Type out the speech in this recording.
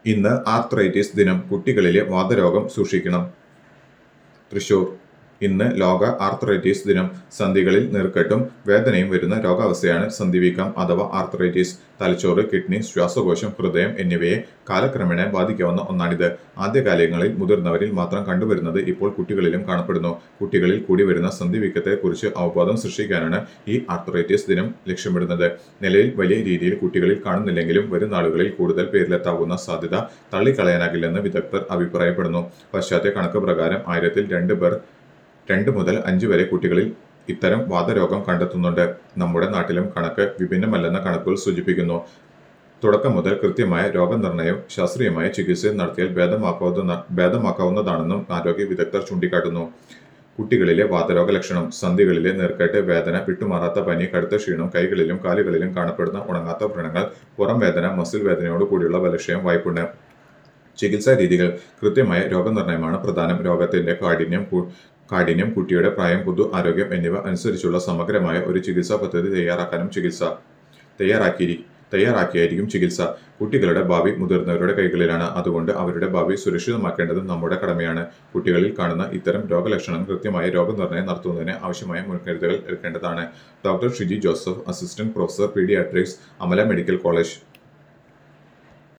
ഇന്ന് ആർത്രൈറ്റിസ് ദിനം കുട്ടികളിലെ വാതരോഗം സൂക്ഷിക്കണം തൃശൂർ ഇന്ന് ലോക ആർത്രൈറ്റിസ് ദിനം സന്ധികളിൽ നീർക്കെട്ടും വേദനയും വരുന്ന രോഗാവസ്ഥയാണ് സന്ധിവീക്കം അഥവാ ആർത്രൈറ്റിസ് തലച്ചോറ് കിഡ്നി ശ്വാസകോശം ഹൃദയം എന്നിവയെ കാലക്രമേണ ബാധിക്കാവുന്ന ഒന്നാണിത് ആദ്യകാലങ്ങളിൽ മുതിർന്നവരിൽ മാത്രം കണ്ടുവരുന്നത് ഇപ്പോൾ കുട്ടികളിലും കാണപ്പെടുന്നു കുട്ടികളിൽ കൂടി വരുന്ന സന്ധിവീക്കത്തെക്കുറിച്ച് അവബോധം സൃഷ്ടിക്കാനാണ് ഈ ആർത്രൈറ്റിസ് ദിനം ലക്ഷ്യമിടുന്നത് നിലവിൽ വലിയ രീതിയിൽ കുട്ടികളിൽ കാണുന്നില്ലെങ്കിലും വരും നാളുകളിൽ കൂടുതൽ പേരിലെത്താവുന്ന സാധ്യത തള്ളിക്കളയാനാകില്ലെന്ന് വിദഗ്ധർ അഭിപ്രായപ്പെടുന്നു പശ്ചാത്തല കണക്ക് പ്രകാരം ആയിരത്തിൽ രണ്ട് പേർ രണ്ട് മുതൽ അഞ്ച് വരെ കുട്ടികളിൽ ഇത്തരം വാതരോഗം കണ്ടെത്തുന്നുണ്ട് നമ്മുടെ നാട്ടിലും കണക്ക് വിഭിന്നമല്ലെന്ന കണക്കുകൾ സൂചിപ്പിക്കുന്നു തുടക്കം മുതൽ കൃത്യമായ രോഗനിർണയം ശാസ്ത്രീയമായ ചികിത്സ നടത്തിയാൽ ഭേദമാക്കാവുന്ന ഭേദമാക്കാവുന്നതാണെന്നും ആരോഗ്യ വിദഗ്ധർ ചൂണ്ടിക്കാട്ടുന്നു കുട്ടികളിലെ വാതരോഗ ലക്ഷണം സന്ധികളിലെ നീർക്കെട്ട് വേദന വിട്ടുമാറാത്ത പനി കടുത്ത ക്ഷീണം കൈകളിലും കാലുകളിലും കാണപ്പെടുന്ന ഉണങ്ങാത്ത വ്രണങ്ങൾ പുറം വേദന മസിൽ വേദനയോട് കൂടിയുള്ള ബലക്ഷയം വായ്പുണ്ട് ചികിത്സാ രീതികൾ കൃത്യമായ രോഗനിർണയമാണ് പ്രധാനം രോഗത്തിന്റെ കാഠിന്യം കു- കാഠിന്യം കുട്ടിയുടെ പ്രായം പൊതു ആരോഗ്യം എന്നിവ അനുസരിച്ചുള്ള സമഗ്രമായ ഒരു ചികിത്സാ പദ്ധതി തയ്യാറാക്കാനും ചികിത്സ തയ്യാറാക്കി തയ്യാറാക്കിയായിരിക്കും ചികിത്സ കുട്ടികളുടെ ഭാവി മുതിർന്നവരുടെ കൈകളിലാണ് അതുകൊണ്ട് അവരുടെ ഭാവി സുരക്ഷിതമാക്കേണ്ടത് നമ്മുടെ കടമയാണ് കുട്ടികളിൽ കാണുന്ന ഇത്തരം രോഗലക്ഷണം കൃത്യമായ രോഗനിർണയം നടത്തുന്നതിന് ആവശ്യമായ മുൻകരുതലുകൾ എടുക്കേണ്ടതാണ് doctor Shiji Joseph assistant professor paediatrics Amala medical college